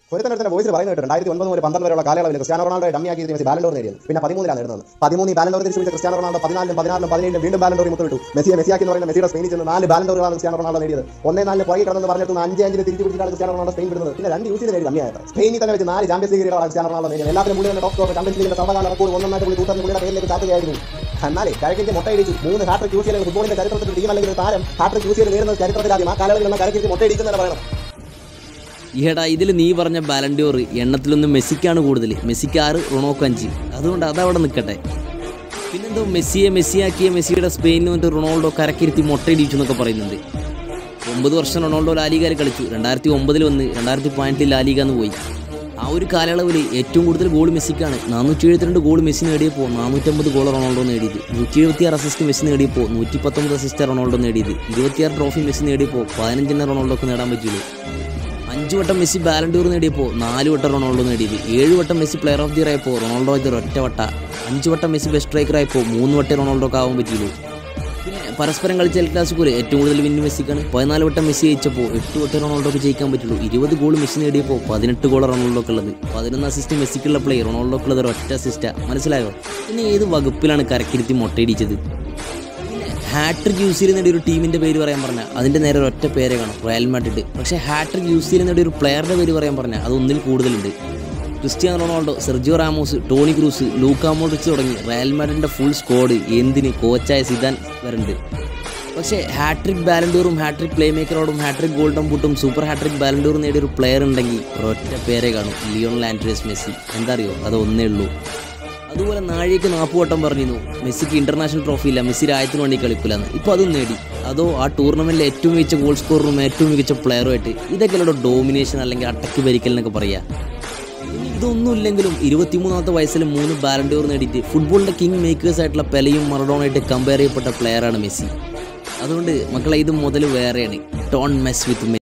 ഒരുത്തനടുത്ത voice പറയുന്നത് കേട്ടോ രണ്ടായിരത്തി ഒൻപത് മുതൽ പന്ത്രണ്ട് വരെയുള്ള കാലയളവിൽ ക്രിസ്ത്യാനോ റൊണാൾഡോ ഡമ്മിയാക്കി മെസ്സി ബാലൻഡോർ നേടിയത് പിന്നെ പതിമൂന്നിലാണ് നേടുന്നത് പതിമൂന്ന് ബാലൻഡോർ തിരിച്ചു വിളിച്ച ക്രിസ്ത്യാനോ റൊണാൾഡോ പതിനാലിലും പതിനാറിലും പതിനേഴിലും വീണ്ടും ബാലൻഡോർ മുത്തമിട്ടു മെസ്സിയെ മെസ്സിയാക്കി എന്ന് പറയുന്ന മെസ്സിയുടെ സ്പെയിനിൽ ചെന്ന് നാല് ബാലൻഡോറുകളാണ് ക്രിസ്ത്യാനോ റൊണാൾഡോ നേടിയത് ഒന്നേ നാലിന് പുറകെ കിടന്ന് പറഞ്ഞിട്ട് അഞ്ച് അഞ്ചിന് തിരിച്ചു പിടിച്ചിട്ടാണ് ക്രിസ്ത്യാനോ റൊണാൾഡോ സ്പെയിൻ വിടുന്നത് പിന്നെ രണ്ട് യൂസിൽ നേടി ഡമ്മിയായത് സ്പെയിനിൽ തന്നെ വെച്ച് നാല് ചാമ്പ്യൻസ് ലീഗ് ക്രിസ്ത്യാനോ റൊണാൾഡോ നേടിയത് എല്ലാത്തിനും പുള്ളിയുടെ ടോപ്പ് സ്കോർ ചാമ്പ്യൻസ് ലീഗിന്റെ സർവകാല റെക്കോർഡ് ഒന്നായിട്ട് പുള്ളി കൂട്ടുന്ന പുള്ളിയുടെ പേരിലേക്ക് ചാത്തുകയായിരുന്നു എന്നാലേ കരക്കിന്റെ മുട്ടയിടിച്ചു മൂന്ന് ഹാട്രിക് യൂസ് ചെയ്ത ഫുട്ബോളിന്റെ ചരിത്രത്തിൽ ടീം അല്ലെങ്കിൽ ഒരു താരം ഹാട്രിക് യൂസ് ചെയ്ത് നേടുന്നത് ചരിത്രത്തിലാദ്യം ആ കാലയളവിൽ നിന്ന് കരക്കിന്റെ മുട്ടയിടിക്കുന്നതാണ് പറയണം ഈടാ ഇതിൽ നീ പറഞ്ഞ ബാലൻഡിയോർ എണ്ണത്തിലൊന്നും മെസ്സിക്കാണ് കൂടുതൽ മെസ്സിക്ക് ആറ് റൊണോക്ക് അഞ്ച് അതുകൊണ്ട് അതവിടെ നിൽക്കട്ടെ പിന്നെന്തോ മെസ്സിയെ മെസ്സിയാക്കിയ മെസ്സിയുടെ സ്പെയിനിൽ വന്നിട്ട് റൊണാൾഡോ കരക്കിരുത്തി മുട്ടയിടിച്ചു എന്നൊക്കെ പറയുന്നുണ്ട് ഒമ്പത് വർഷം റൊണാൾഡോ ലാലിഗയിൽ കളിച്ചു രണ്ടായിരത്തി ഒമ്പതിൽ വന്ന് രണ്ടായിരത്തി പതിനെട്ടിൽ ലാലിഗ എന്ന് പോയി ആ ഒരു കാലയളവിൽ ഏറ്റവും കൂടുതൽ ഗോൾ മെസ്സിക്കാണ് നാനൂറ്റി എഴുപത്തിരണ്ട് ഗോൾ മെസ്സി നേടിയപ്പോൾ നാനൂറ്റമ്പത് ഗോൾ റൊണാൾഡോ നേടിയത് നൂറ്റി എഴുപത്തിയാറ് അസിസ്റ്റ് മെസ്സി നേടിയപ്പോൾ നൂറ്റി പത്തൊമ്പത് അസിസ്റ്റ് റൊണാൾഡോ നേടിയത് ഇരുപത്തിയാറ് ട്രോഫി മെസ്സി നേടിയപ്പോൾ പതിനഞ്ചെണ്ണം റൊണാൾഡോക്ക് നേടാൻ പറ്റുള്ളൂ അഞ്ച് വട്ടം മെസ്സി ബാലൻഡൂർ നേടിയപ്പോൾ നാല് വട്ടം റൊണാൾഡോ നേടിയത് ഏഴ് വട്ടം Messi player of the year ആയപ്പോൾ റൊണാൾഡോ ഇത് ഒറ്റ വട്ട അഞ്ച് വട്ടം മെസ്സി ബെസ്റ്റ് സ്ട്രൈക്കർ ആയപ്പോൾ മൂന്ന് വട്ടം റൊണാൾഡോക്ക് ആവാൻ പറ്റിയുള്ളൂ പിന്നെ പരസ്പരം കളിച്ച എൽ ക്ലാസിക്കോല് ഏറ്റവും കൂടുതൽ വിന്ന് മെസ്സിക്കാണ് പതിനാല് വട്ടം മെസ്സി ജയിച്ചപ്പോൾ എട്ട് വട്ടം റൊണാൾഡോക്ക് ജയിക്കാൻ പറ്റുള്ളൂ ഇരുപത് ഗോൾ മെസ്സി നേടിയപ്പോൾ പതിനെട്ട് ഗോൾ റൊണാൾഡോക്ക് ഉള്ളത് പതിനൊന്ന് അസിസ്റ്റ് മെസ്സിക്കുള്ള പ്ലേ റൊണാൾഡോക്കുള്ളത് ഒരു ഒറ്റ അസിസ്റ്റാ മനസ്സിലായോ പിന്നെ ഏത് വകുപ്പിലാണ് കരക്കിരുത്തി മൊട്ടയിടിച്ചത് ഹാട്രിക് യൂസ് ചെയ്ത് നേടിയ ഒരു ടീമിന്റെ പേര് പറയാൻ പറഞ്ഞാൽ അതിന്റെ നേരെ ഒറ്റ പേരെ കാണും റയൽ മാഡ്രിഡ് പക്ഷേ ഹാട്രിക് യൂസ് ചെയ്ത് നേടിയ ഒരു പ്ലെയറുടെ പേര് പറയാൻ പറഞ്ഞാൽ അത് ഒന്നിൽ കൂടുതലുണ്ട് Cristiano Ronaldo Sergio Ramos Toni Kroos Luka Modric തുടങ്ങി റയൽ മാഡ്രിഡിന്റെ ഫുൾ സ്ക്വാഡ് എന്തിന് കോച്ചായ സിദാൻ വരുന്നുണ്ട് പക്ഷേ ഹാട്രിക് ബാലൻഡൂറും ഹാട്രിക് പ്ലേ മേക്കറോടും ഹാട്രിക് ഗോൾഡൻ ബൂട്ടും സൂപ്പർ ഹാട്രിക് ബാലൻഡൂർ നേടിയ ഒരു പ്ലെയർ ഉണ്ടെങ്കിൽ ഒരൊറ്റ പേരെ കാണും ലിയോൺ ലാൻഡ്രേസ് മെസ്സി എന്താ അറിയോ അത് ഒന്നേ ഉള്ളൂ അതുപോലെ നാഴികക്ക് നാൽപ്പ് വട്ടം പറഞ്ഞിരുന്നു മെസ്സിക്ക് ഇന്റർനാഷണൽ ട്രോഫി ഇല്ല മെസ്സി രാജ്യത്തിന് വേണ്ടി കളിക്കില്ലെന്ന് ഇപ്പോൾ അതും നേടി അതോ ആ ടൂർണമെന്റിലെ ഏറ്റവും മികച്ച ഗോൾ സ്കോററും ഏറ്റവും മികച്ച പ്ലെയറുമായിട്ട് ഇതൊക്കെയുള്ള ഡോമിനേഷൻ അല്ലെങ്കിൽ അട്ടക്ക് ഭരിക്കൽ എന്നൊക്കെ പറയാ ഇനി ഇതൊന്നും ഇല്ലെങ്കിലും ഇരുപത്തിമൂന്നാമത്തെ വയസ്സിൽ മൂന്ന് ബാലൻഡോർ നേടിയിട്ട് ഫുട്ബോളിന്റെ കിങ് മേക്കേഴ്സ് ആയിട്ടുള്ള പെലയും മറഡോണായിട്ട് കമ്പയർ ചെയ്യപ്പെട്ട പ്ലെയറാണ് മെസ്സി അതുകൊണ്ട് മക്കളെ ഇത് മുതൽ വേറെയാണ് ഡോൺ മെസ് വിത്ത്